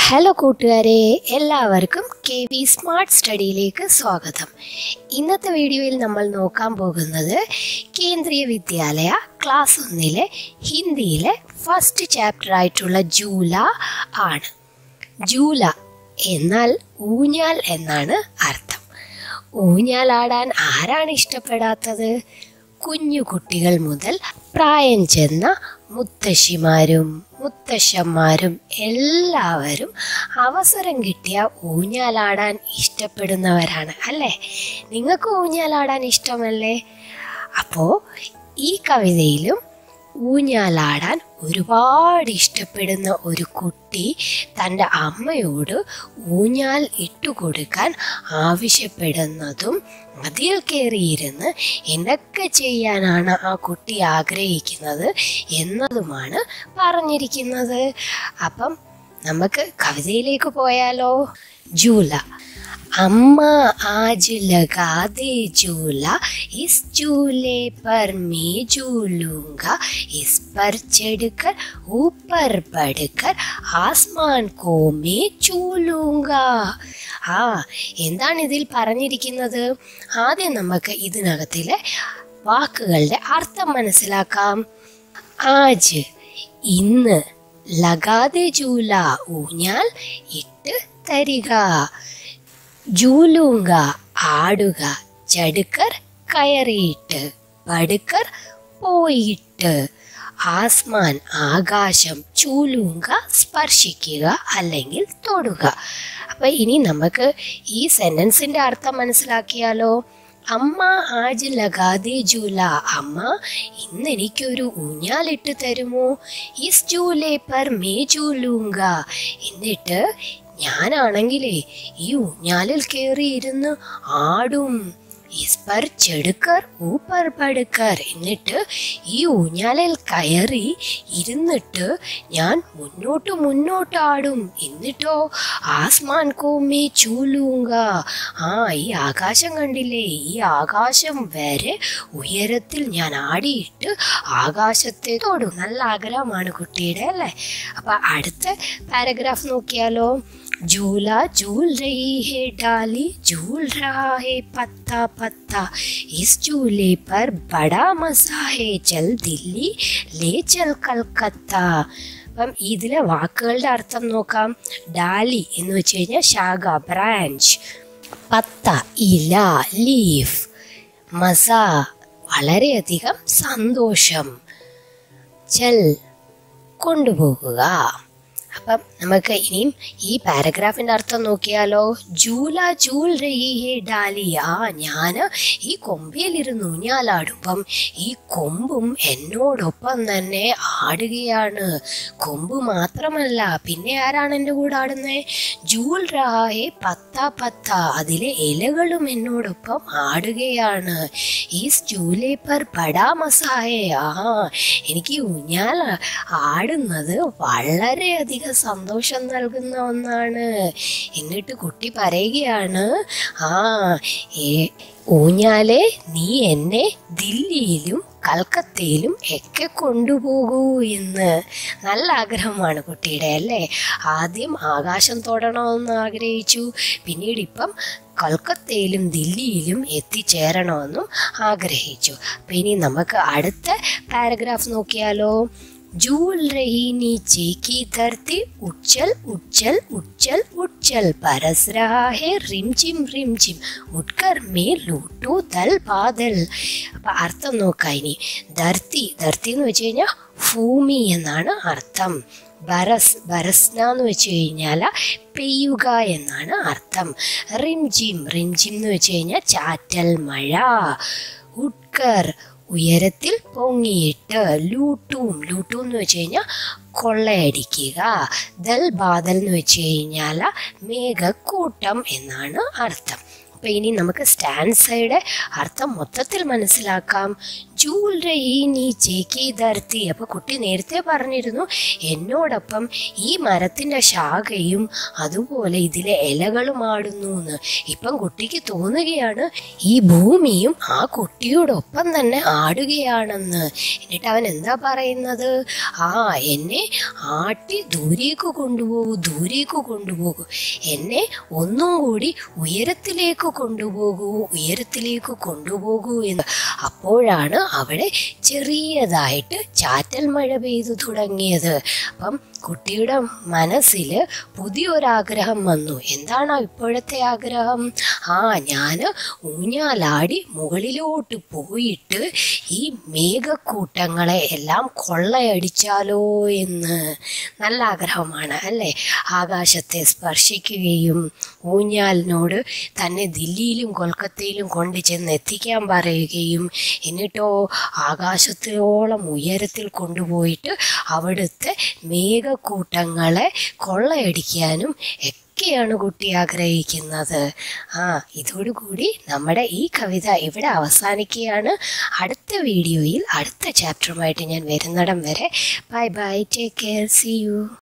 hello കൂട്ടുകാരെ എല്ലാവർക്കും K V smart സ്റ്റഡിയിലേക്ക് സ്വാഗതം ഇന്നത്തെ വീഡിയോയിൽ നമ്മൾ നോക്കാൻ പോകുന്നത് കേന്ദ്രീയ വിദ്യാലയ ക്ലാസ് ഒന്നിലെ ഹിന്ദിയിലെ ഫസ്റ്റ് ചാപ്റ്റർ ആയിട്ടുള്ള ജൂല ആണ് ജൂല എന്നാൽ ഊഞ്ഞാൽ എന്നാണ് അർത്ഥം ഊഞ്ഞാലാടാൻ ആരാണ് ഇഷ്ടപ്പെടാത്തത് കുഞ്ഞു കുട്ടികൾ മുതൽ പ്രായം ചെന്ന മുത്തശ്ശിമാരും മുത്തശ്ശന്മാരും എല്ലാവരും അവസരം കിട്ടിയ ഊഞ്ഞാലാടാൻ ഇഷ്ടപ്പെടുന്നവരാണ് അല്ലേ നിങ്ങൾക്ക് ഊഞ്ഞാലാടാൻ ഇഷ്ടമല്ലേ അപ്പോൾ ഈ കവിതയിലും ഊഞ്ഞാലാടാൻ ഒരുപാട് ഇഷ്ടപ്പെടുന്ന ഒരു കുട്ടി തൻ്റെ അമ്മയോട് ഊഞ്ഞാൽ ഇട്ടുകൊടുക്കാൻ ആവശ്യപ്പെടുന്നതും അതിൽ കയറിയിരുന്ന് എന്തൊക്കെ ചെയ്യാനാണ് ആ കുട്ടി ആഗ്രഹിക്കുന്നത് എന്നതുമാണ് പറഞ്ഞിരിക്കുന്നത് അപ്പം നമുക്ക് കവിതയിലേക്ക് പോയാലോ ജൂല अम्मा आज लगा दे झूला इस झूले पर मैं झूलूंगा इस पर चढ़कर ऊपर बढ़कर ആസ്മാൻ को मैं ചൂലൂങ്ക ആ എന്താണ് ഇതിൽ പറഞ്ഞിരിക്കുന്നത് ആദ്യം നമുക്ക് ഇതിനകത്തിലെ വാക്കുകളുടെ അർത്ഥം മനസ്സിലാക്കാം ആജ് ഇന്ന് ലഗാതെ ചൂല ഊഞ്ഞാൽ ഇട്ട് തരിക ജൂലൂങ്ക ആടുക ചടുക്കർ കയറിയിട്ട് പടുക്കർ പോയിട്ട് ആസ്മാൻ ആകാശം ചൂലൂങ്ക സ്പർശിക്കുക അല്ലെങ്കിൽ തൊടുക അപ്പൊ ഇനി നമുക്ക് ഈ സെന്റൻസിന്റെ അർത്ഥം മനസ്സിലാക്കിയാലോ അമ്മ ആജ് ലഗാതെ ജൂല അമ്മ ഇന്ന് എനിക്കൊരു ഊഞ്ഞാലിട്ട് തരുമോ ഇസ് ജൂലെ പർ മേ ജൂലൂങ്ക എന്നിട്ട് ഞാനാണെങ്കിലേ ഈ ഊഞ്ഞാലിൽ കയറിയിരുന്ന് ആടും ഇസ്പർ ചെടുക്കർ ഊപ്പർ പടുക്കർ എന്നിട്ട് ഈ ഊഞ്ഞാലിൽ കയറി ഇരുന്നിട്ട് ഞാൻ മുന്നോട്ട് മുന്നോട്ട് ആടും എന്നിട്ടോ ആസ്മാൻ കോമേ ചൂലൂങ്ക ആ ഈ ആകാശം കണ്ടില്ലേ ഈ ആകാശം വരെ ഉയരത്തിൽ ഞാൻ ആടിയിട്ട് ആകാശത്തെ തൊടും നല്ല ആഗ്രഹമാണ് കുട്ടിയുടെ അല്ലേ അപ്പൊ അടുത്ത പാരഗ്രാഫ് നോക്കിയാലോ झूला झूल रही है डाली झूल रहा है पत्ता पत्ता इस झूले पर बड़ा मजा है चल दिल्ली ले चल कलकത്ത അപ്പം ഇതിലെ വാക്കുകളുടെ അർത്ഥം നോക്കാം ഡാലി എന്ന് വെച്ച് കഴിഞ്ഞാൽ ശാഖ ബ്രാഞ്ച് പത്ത ഇല ലീഫ് മസ വളരെയധികം സന്തോഷം ചൽ കൊണ്ടുപോകുക അപ്പം നമുക്ക് ഇനിയും ഈ പാരഗ്രാഫിന്റെ അർത്ഥം നോക്കിയാലോ ജൂല ജൂൽ റഹി ഹേ ഡാലി ആ ഞാൻ ഈ കൊമ്പിലിരുന്ന് ഊഞ്ഞാലാടുമ്പം ഈ കൊമ്പും എന്നോടൊപ്പം തന്നെ ആടുകയാണ് കൊമ്പ് മാത്രമല്ല പിന്നെ ആരാണ് എൻ്റെ കൂടെ ആടുന്നത് ജൂൽ റഹാഹെ പത്ത പത്ത അതിലെ ഇലകളും എന്നോടൊപ്പം ആടുകയാണ് ഈ ജൂലെ പർ ബടാ മസാഹേ ആ എനിക്ക് ഈ ഊഞ്ഞാൽ ആടുന്നത് വളരെയധികം സന്തോഷം നൽകുന്ന ഒന്നാണ് എന്നിട്ട് കുട്ടി പറയുകയാണ് ആ ഏ ഊഞ്ഞാലെ നീ എന്നെ ദില്ലിയിലും കൽക്കത്തയിലും ഒക്കെ കൊണ്ടുപോകൂ എന്ന് നല്ല ആഗ്രഹമാണ് കുട്ടിയുടെ അല്ലേ ആദ്യം ആകാശം തൊടണമെന്ന് ആഗ്രഹിച്ചു പിന്നീട് ഇപ്പം കൊൽക്കത്തയിലും ദില്ലിയിലും എത്തിച്ചേരണമെന്നും ആഗ്രഹിച്ചു അപ്പം ഇനി നമുക്ക് അടുത്ത പാരഗ്രാഫ് നോക്കിയാലോ झूल रही नीचे की धरती उछल उछल उछल उछल बरस रहा है रिमझिम रिमझिम उठकर मैं लूटू दल ബാദൽ അപ്പൊ അർത്ഥം നോക്കാം ഇനി ധർത്തി ധർത്തി എന്ന് വെച്ച് കഴിഞ്ഞാൽ ഭൂമി എന്നാണ് അർത്ഥം ബറസ് ബറസ്ന എന്ന് വെച്ച് കഴിഞ്ഞാൽ പെയ്യുക എന്നാണ് അർത്ഥം റിംജിം റിംജിം എന്ന് വെച്ച് കഴിഞ്ഞാൽ ചാറ്റൽ മഴ ഉട്കർ ഉയരത്തിൽ പൊങ്ങിയിട്ട് ലൂട്ടും ലൂട്ടും എന്ന് വെച്ച് കഴിഞ്ഞാൽ കൊള്ളയടിക്കുക ദൽ ബാദൽ എന്ന് വെച്ച് കഴിഞ്ഞാൽ മേഘക്കൂട്ടം എന്നാണ് അർത്ഥം അപ്പം ഇനി നമുക്ക് സ്റ്റാൻസയുടെ അർത്ഥം മൊത്തത്തിൽ മനസ്സിലാക്കാം ജൂൽ രഹി നീച്ചേ കി ധർത്തി അപ്പൊ കുട്ടി നേരത്തെ പറഞ്ഞിരുന്നു എന്നോടൊപ്പം ഈ മരത്തിന്റെ ശാഖയും അതുപോലെ ഇതിലെ ഇലകളും ആടുന്നു എന്ന് ഇപ്പം കുട്ടിക്ക് തോന്നുകയാണ് ഈ ഭൂമിയും ആ കുട്ടിയോടൊപ്പം തന്നെ ആടുകയാണെന്ന് എന്നിട്ട് അവൻ എന്താ പറയുന്നത് ആ എന്നെ ആട്ടി ദൂരേക്ക് കൊണ്ടുപോകൂ ദൂരേക്ക് കൊണ്ടുപോകൂ എന്നെ ഒന്നും കൂടി ഉയരത്തിലേക്ക് കൊണ്ടുപോകൂ ഉയരത്തിലേക്ക് കൊണ്ടുപോകൂ എന്ന് അപ്പോഴാണ് അവിടെ ചെറിയതായിട്ട് ചാറ്റൽ മഴ പെയ്തു തുടങ്ങിയത് അപ്പം കുട്ടിയുടെ മനസ്സിൽ പുതിയൊരാഗ്രഹം വന്നു എന്താണ് ഇപ്പോഴത്തെ ആഗ്രഹം ആ ഞാൻ ഊഞ്ഞാലാടി മുകളിലോട്ട് പോയിട്ട് ഈ മേഘക്കൂട്ടങ്ങളെ എല്ലാം കൊള്ളയടിച്ചാലോ എന്ന് നല്ല ആഗ്രഹമാണ് അല്ലേ ആകാശത്തെ സ്പർശിക്കുകയും ഊഞ്ഞാലിനോട് തന്നെ ദില്ലിയിലും കൊൽക്കത്തയിലും കൊണ്ടു ചെന്ന് എത്തിക്കാൻ പറയുകയും എന്നിട്ടോ ആകാശത്തോളം ഉയരത്തിൽ കൊണ്ടുപോയിട്ട് അവിടുത്തെ മേഘക്കൂട്ടങ്ങളെ കൊള്ളയടിക്കാനും ഒക്കെയാണ് കുട്ടി ആഗ്രഹിക്കുന്നത് ആ ഇതോടുകൂടി നമ്മുടെ ഈ കവിത ഇവിടെ അവസാനിക്കുകയാണ് അടുത്ത വീഡിയോയിൽ അടുത്ത ചാപ്റ്ററുമായിട്ട് ഞാൻ വരുന്നിടം വരെ bye bye take care see U